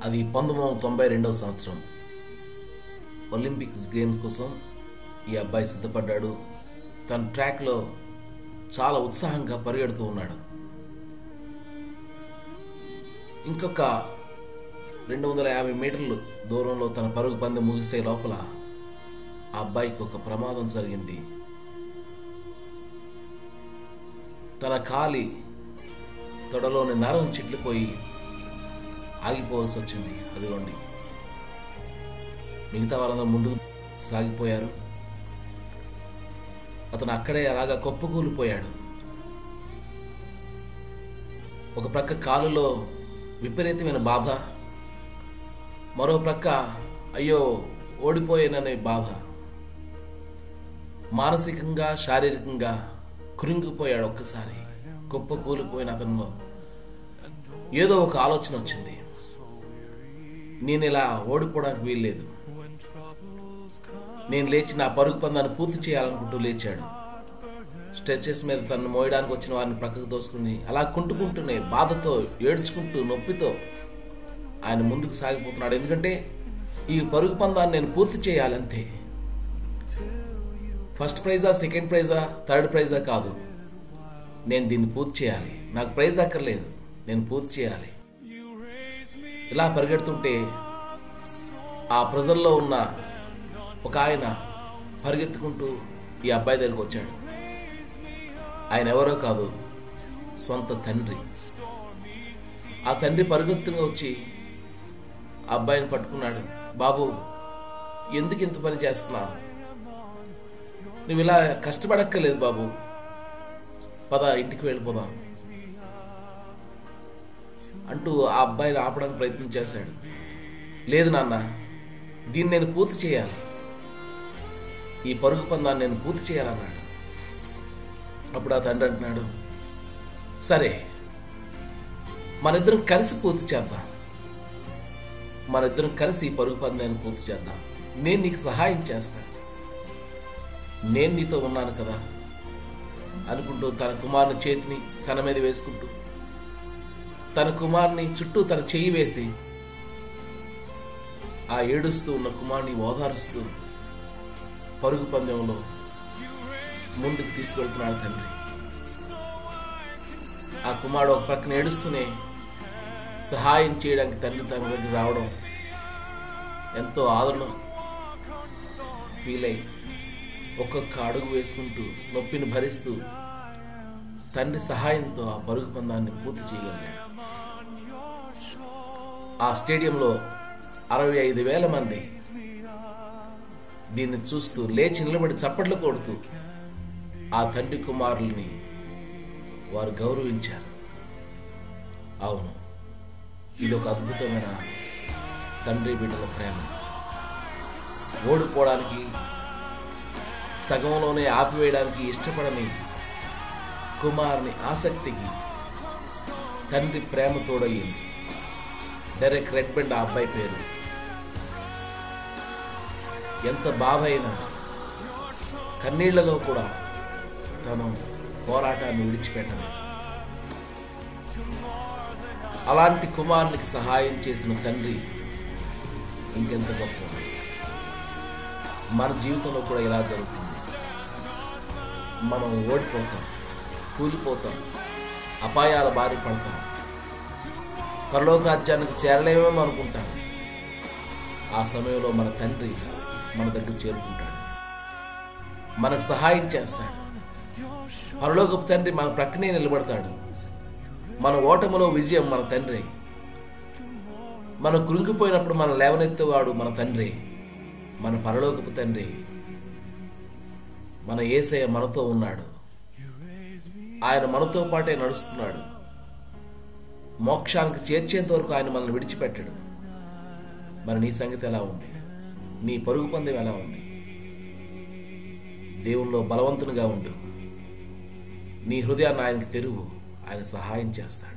అది పంతొమ్మిది వందల తొంభై రెండవ సంవత్సరం ఒలింపిక్స్ గేమ్స్ కోసం ఈ అబ్బాయి సిద్ధపడ్డాడు తన ట్రాక్లో చాలా ఉత్సాహంగా పరిగెడుతూ ఉన్నాడు ఇంకొక రెండు వందల యాభై మీటర్లు దూరంలో తన పరుగు పందెం ముగిసే లోపల ఆ అబ్బాయికి ఒక ప్రమాదం జరిగింది తన కాలి తొడలోని నరం చిట్లిపోయి ఆగిపోవాల్సి వచ్చింది అదిగోండి మిగతా వాళ్ళందరూ ముందుకు సాగిపోయారు అతను అక్కడే అలాగా కొప్పకూలిపోయాడు ఒక ప్రక్క కాలులో విపరీతమైన బాధ మరో ప్రక్క అయ్యో ఓడిపోయాననే బాధ మానసికంగా శారీరకంగా కృంగిపోయాడు ఒక్కసారి గొప్ప కూలిపోయిన అతనిలో ఏదో ఒక ఆలోచన వచ్చింది నేను ఇలా ఓడిపోవడానికి వీల్లేదు నేను లేచి నా పరుగు పందాన్ని పూర్తి చేయాలనుకుంటూ లేచాడు స్ట్రెచెస్ మీద తను మోయడానికి వచ్చిన వారిని ప్రక్కకు తోసుకుని అలా కుంటుకుంటూనే బాధతో ఏడ్చుకుంటూ నొప్పితో ఆయన ముందుకు సాగిపోతున్నాడు ఎందుకంటే ఈ పరుగు పందాన్ని నేను పూర్తి చేయాలంతే ఫస్ట్ ప్రైజా సెకండ్ ప్రైజా థర్డ్ ప్రైజా కాదు నేను దీన్ని పూర్తి చేయాలి నాకు ప్రైజ్ అక్కర్లేదు నేను పూర్తి చేయాలి ఇలా పరిగెడుతుంటే ఆ ప్రజల్లో ఉన్న ఒక ఆయన పరిగెత్తుకుంటూ ఈ అబ్బాయి దగ్గరికి వచ్చాడు ఆయన ఎవరో కాదు సొంత తండ్రి ఆ తండ్రి పరుగుతుగా వచ్చి ఆ అబ్బాయిని పట్టుకున్నాడు బాబు ఎందుకు ఇంత పని చేస్తున్నావు నువ్వు ఇలా కష్టపడక్కర్లేదు బాబు పద ఇంటికి వెళ్ళిపోదాం అంటూ ఆ అబ్బాయిని ఆపడానికి ప్రయత్నం చేశాడు లేదు నాన్న దీన్ని నేను పూర్తి చేయాలి ఈ పరుగు పందాన్ని నేను పూర్తి చేయాలన్నాడు అప్పుడు ఆ తండ్రి అంటున్నాడు సరే మనిద్దరం కలిసి పూర్తి చేద్దాం మనిద్దరం కలిసి ఈ పరుగు పందాన్ని పూర్తి చేద్దాం నేను నీకు సహాయం చేస్తాను నేను నీతో ఉన్నాను కదా అనుకుంటూ తన కుమారుని చేతిని తన మీద వేసుకుంటూ తన కుమారుని చుట్టూ తన చెయ్యి వేసి ఆ ఏడుస్తూ ఉన్న కుమారుని ఓదారుస్తూ పరుగు పందెంలో ముందుకు తీసుకెళ్తున్నాడు తండ్రి ఆ కుమారుడు ఒక పక్కన ఏడుస్తూనే సహాయం చేయడానికి తండ్రి తన దగ్గర రావడం ఎంతో ఆదరణ ఫీల్ అయి ఒక్కొక్క అడుగు వేసుకుంటూ నొప్పిని భరిస్తూ తండ్రి సహాయంతో ఆ పరుగు పందాన్ని పూర్తి చేయగలిగాడు ఆ స్టేడియంలో అరవై ఐదు వేల మంది దీన్ని చూస్తూ లేచి నిలబడి చప్పట్లు కొడుతూ ఆ తండ్రి కుమారుల్ని వారు గౌరవించారు అవును ఇది ఒక అద్భుతమైన తండ్రి బిడ్డల ప్రేమ ఓడిపోవడానికి సగంలోనే ఆపివేయడానికి ఇష్టపడని కుమారుని ఆసక్తికి తండ్రి ప్రేమ తోడయ్యింది డెరెక్ రెడ్ బెండ్ ఆ అబ్బాయి పేరు ఎంత బాధ అయినా కన్నీళ్లలో కూడా తను పోరాటాన్ని విడిచిపెట్టలేదు అలాంటి కుమారునికి సహాయం చేసిన తండ్రి ఇంకెంత గొప్ప మన జీవితంలో కూడా ఇలా జరుగుతుంది మనం ఓడిపోతాం కూలిపోతాం అపాయాల బారి పడతాం పరలోక రాజ్యానికి చేరలేమేమో అనుకుంటాం ఆ సమయంలో మన తండ్రి మన దగ్గర చేరుకుంటాడు మనకు సహాయం చేస్తాడు పరలోకపు తండ్రి మన ప్రక్కనే నిలబడతాడు మన ఓటములో విజయం మన తండ్రి మనం కృంగిపోయినప్పుడు మన లేవనెత్తేవాడు మన తండ్రి మన పరలోకపు తండ్రి మన ఏసయ్య మనతో ఉన్నాడు ఆయన మనతో పాటే నడుస్తున్నాడు మోక్షానికి చేర్చేంత వరకు ఆయన మనల్ని విడిచిపెట్టాడు మరి నీ సంగతి ఎలా ఉంది నీ పరుగు పందెం ఎలా ఉంది దేవుల్లో బలవంతునిగా ఉండు నీ హృదయాన్ని ఆయనకి తెరువు ఆయన సహాయం చేస్తాడు